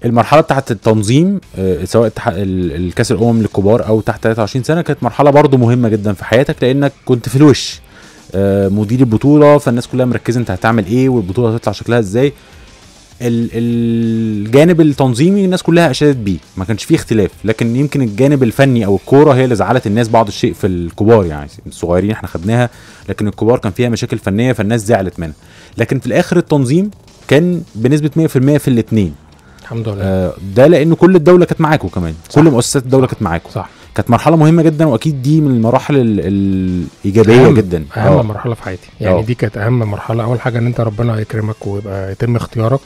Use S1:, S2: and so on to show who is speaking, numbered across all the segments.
S1: المرحله بتاعت التنظيم آه، سواء تح- ال- الكاس الامم للكبار او تحت 23 سنه كانت مرحله برضو مهمه جدا في حياتك لانك كنت في الوش آه، مدير البطوله فالناس كلها مركزه انت هتعمل ايه والبطوله هتطلع شكلها ازاي ال- الجانب التنظيمي الناس كلها اشادت بيه ما كانش فيه اختلاف لكن يمكن الجانب الفني او الكوره هي اللي زعلت الناس بعض الشيء في الكبار يعني الصغيرين احنا خدناها لكن الكبار كان فيها مشاكل فنيه فالناس زعلت منها لكن في الاخر التنظيم كان بنسبه 100% في الاثنين
S2: الحمد لله
S1: آه، ده لان كل الدوله كانت معاكم كمان
S2: صح.
S1: كل مؤسسات الدوله كانت معاكم
S2: صح
S1: كانت مرحله مهمه جدا واكيد دي من المراحل ال- الايجابيه
S2: أهم-
S1: جدا
S2: اهم
S1: آه.
S2: مرحله في حياتي يعني
S1: آه.
S2: دي كانت اهم مرحله اول حاجه ان انت ربنا يكرمك ويبقى يتم اختيارك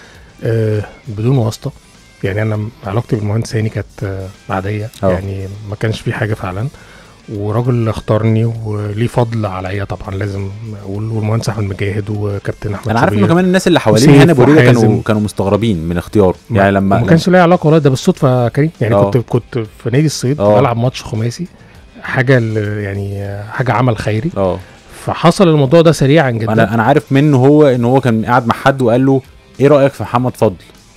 S2: آه بدون واسطه يعني انا علاقتي بالمهندس هاني كانت آه عاديه
S1: آه.
S2: يعني ما كانش في حاجه فعلا وراجل اختارني وليه فضل عليا طبعا لازم اقول والمهندس احمد مجاهد وكابتن احمد
S1: انا عارف انه
S2: شوبير.
S1: كمان الناس اللي حوالين
S2: وسيف
S1: هنا بوريده كانوا
S2: وحازم.
S1: كانوا مستغربين من اختياره
S2: ما-
S1: يعني لما
S2: ما كانش ليا علاقه والله ده بالصدفه يا كريم يعني
S1: آه.
S2: كنت كنت في نادي الصيد
S1: آه.
S2: بلعب ماتش خماسي حاجه ال- يعني آه، حاجه عمل خيري
S1: اه
S2: فحصل الموضوع ده سريعا جدا
S1: انا انا عارف منه هو ان هو كان قاعد مع حد وقال له ايه رايك في محمد فضل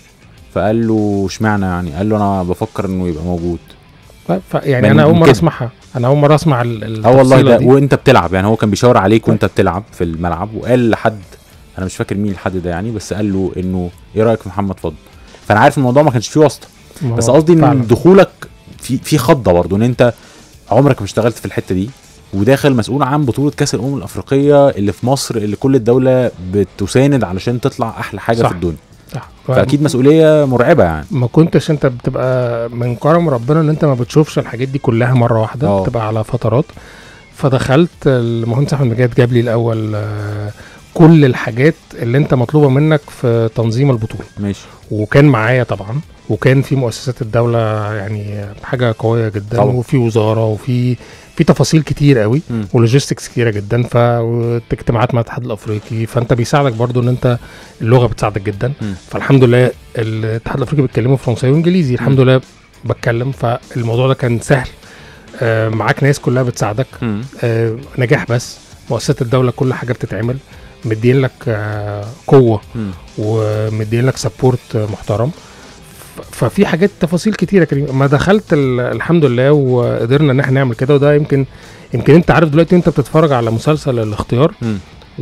S1: فقال له اشمعنى يعني قال له انا بفكر انه يبقى موجود
S2: ف... ف... يعني
S1: من-
S2: انا اول
S1: من
S2: مره
S1: كده.
S2: اسمعها انا اول مره اسمع ال-
S1: اه والله
S2: التفصيلة
S1: ده
S2: دي.
S1: وانت بتلعب يعني هو كان بيشاور عليك وانت بتلعب في الملعب وقال لحد انا مش فاكر مين الحد ده يعني بس قال له انه ايه رايك في محمد فضل فانا عارف الموضوع ما كانش فيه واسطه
S2: ما هو
S1: بس قصدي ان
S2: فعلاً.
S1: دخولك في في خضه برضه ان انت عمرك ما اشتغلت في الحته دي وداخل مسؤول عن بطوله كاس الامم الافريقيه اللي في مصر اللي كل الدوله بتساند علشان تطلع احلى حاجه
S2: صح.
S1: في الدنيا
S2: صح.
S1: فاكيد مسؤوليه مرعبه يعني
S2: ما كنتش انت بتبقى من كرم ربنا ان انت ما بتشوفش الحاجات دي كلها مره واحده
S1: اه.
S2: بتبقى على فترات فدخلت المهندس احمد مجاهد جاب لي الاول آه، كل الحاجات اللي انت مطلوبه منك في تنظيم البطوله
S1: ماشي
S2: وكان معايا طبعا وكان في مؤسسات الدوله يعني حاجه قويه جدا
S1: طبعا.
S2: وفي وزاره وفي في تفاصيل كتير قوي
S1: مم.
S2: ولوجيستكس كتيره جدا فاجتماعات مع الاتحاد الافريقي فانت بيساعدك برضو ان انت اللغه بتساعدك جدا
S1: مم.
S2: فالحمد لله الاتحاد الافريقي بيتكلموا فرنساوي وانجليزي الحمد لله بتكلم فالموضوع ده كان سهل آه، معاك ناس كلها بتساعدك
S1: مم.
S2: آه، نجاح بس مؤسسات الدوله كل حاجه بتتعمل مدين لك آه، قوه
S1: مم.
S2: ومدين لك سبورت محترم ف- ففي حاجات تفاصيل كتيره كريم ما دخلت ال- الحمد لله وقدرنا ان احنا نعمل كده وده يمكن يمكن انت عارف دلوقتي انت بتتفرج على مسلسل الاختيار
S1: مم.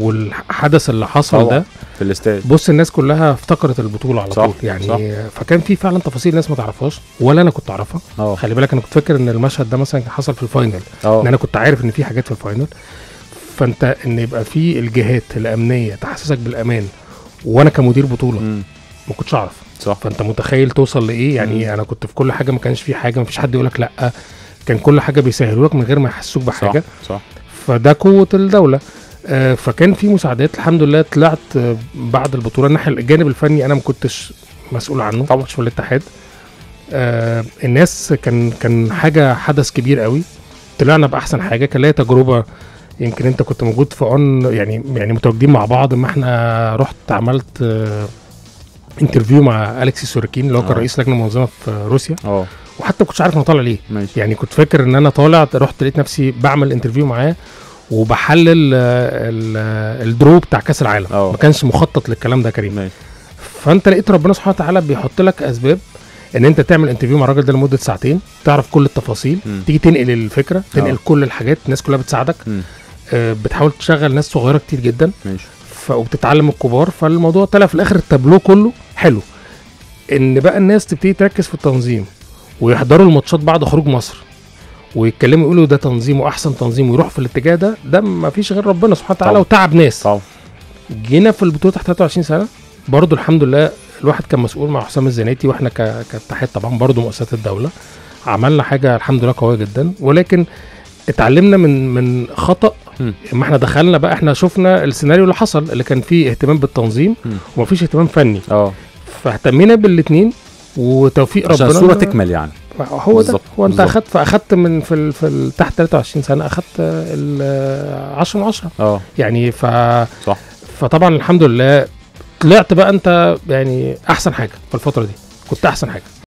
S2: والحدث اللي حصل
S1: طبعا.
S2: ده
S1: في الاستاد
S2: بص الناس كلها افتكرت البطوله على
S1: صح،
S2: طول يعني
S1: صح.
S2: فكان في فعلا تفاصيل ناس ما تعرفهاش ولا انا كنت اعرفها
S1: اه
S2: خلي بالك انا كنت فاكر ان المشهد ده مثلا كان حصل في الفاينل ان
S1: اه
S2: انا كنت عارف ان في حاجات في الفاينل فانت ان يبقى في الجهات الامنيه تحسسك بالامان وانا كمدير بطوله
S1: مم.
S2: ما كنتش اعرف
S1: صح
S2: فانت متخيل توصل لايه يعني
S1: مم.
S2: انا كنت في كل حاجه ما كانش في حاجه ما فيش حد يقول لك لا كان كل حاجه بيسهلوا لك من غير ما يحسسوك بحاجه
S1: صح صح
S2: فده قوه الدوله آه، فكان في مساعدات الحمد لله طلعت آه، بعد البطوله الناحيه الجانب الفني انا ما كنتش مسؤول عنه
S1: طبعا.
S2: كنتش في الاتحاد آه، الناس كان كان حاجه حدث كبير قوي طلعنا باحسن حاجه كان ليا تجربه يمكن انت كنت موجود في اون يعني يعني متواجدين مع بعض ما احنا رحت عملت آه، انترفيو مع اليكسي سوريكين اللي هو كان
S1: آه.
S2: رئيس لجنه منظمه في روسيا
S1: اه
S2: وحتى ما كنتش عارف انا طالع ليه
S1: ماشي
S2: يعني كنت فاكر ان انا طالع رحت لقيت نفسي بعمل انترفيو معاه وبحلل آه، ال- آه، الدرو بتاع كاس العالم
S1: اه.
S2: ما كانش مخطط للكلام ده يا كريم
S1: ماشي
S2: فانت لقيت ربنا سبحانه وتعالى بيحط لك اسباب ان انت تعمل انترفيو مع الراجل ده لمده ساعتين تعرف كل التفاصيل
S1: مم.
S2: تيجي تنقل الفكره تنقل
S1: اه.
S2: كل الحاجات الناس كلها بتساعدك
S1: مم.
S2: آه، بتحاول تشغل ناس صغيره كتير جدا
S1: ماشي
S2: ف... وبتتعلم الكبار فالموضوع طلع في الاخر التابلو كله حلو ان بقى الناس تبتدي تركز في التنظيم ويحضروا الماتشات بعد خروج مصر ويتكلموا يقولوا ده تنظيم واحسن تنظيم ويروح في الاتجاه ده ده ما فيش غير ربنا سبحانه وتعالى
S1: طبعا.
S2: وتعب ناس
S1: طبعا
S2: جينا في البطوله تحت 23 سنه برضو الحمد لله الواحد كان مسؤول مع حسام الزناتي واحنا ك- كاتحاد طبعا برضو مؤسسات الدوله عملنا حاجه الحمد لله قويه جدا ولكن اتعلمنا من من خطا
S1: مم.
S2: اما احنا دخلنا بقى احنا شفنا السيناريو اللي حصل اللي كان فيه اهتمام بالتنظيم
S1: مم.
S2: ومفيش اهتمام فني
S1: اه
S2: فاهتمينا بالاثنين وتوفيق
S1: عشان
S2: ربنا
S1: الصوره تكمل يعني
S2: هو ده
S1: بالظبط،
S2: هو انت
S1: بالظبط.
S2: اخدت فاخدت من في ال في ال تحت 23 سنه اخدت ال 10 من 10
S1: اه
S2: يعني ف
S1: صح
S2: فطبعا الحمد لله طلعت بقى انت يعني احسن حاجه في الفتره دي كنت احسن حاجه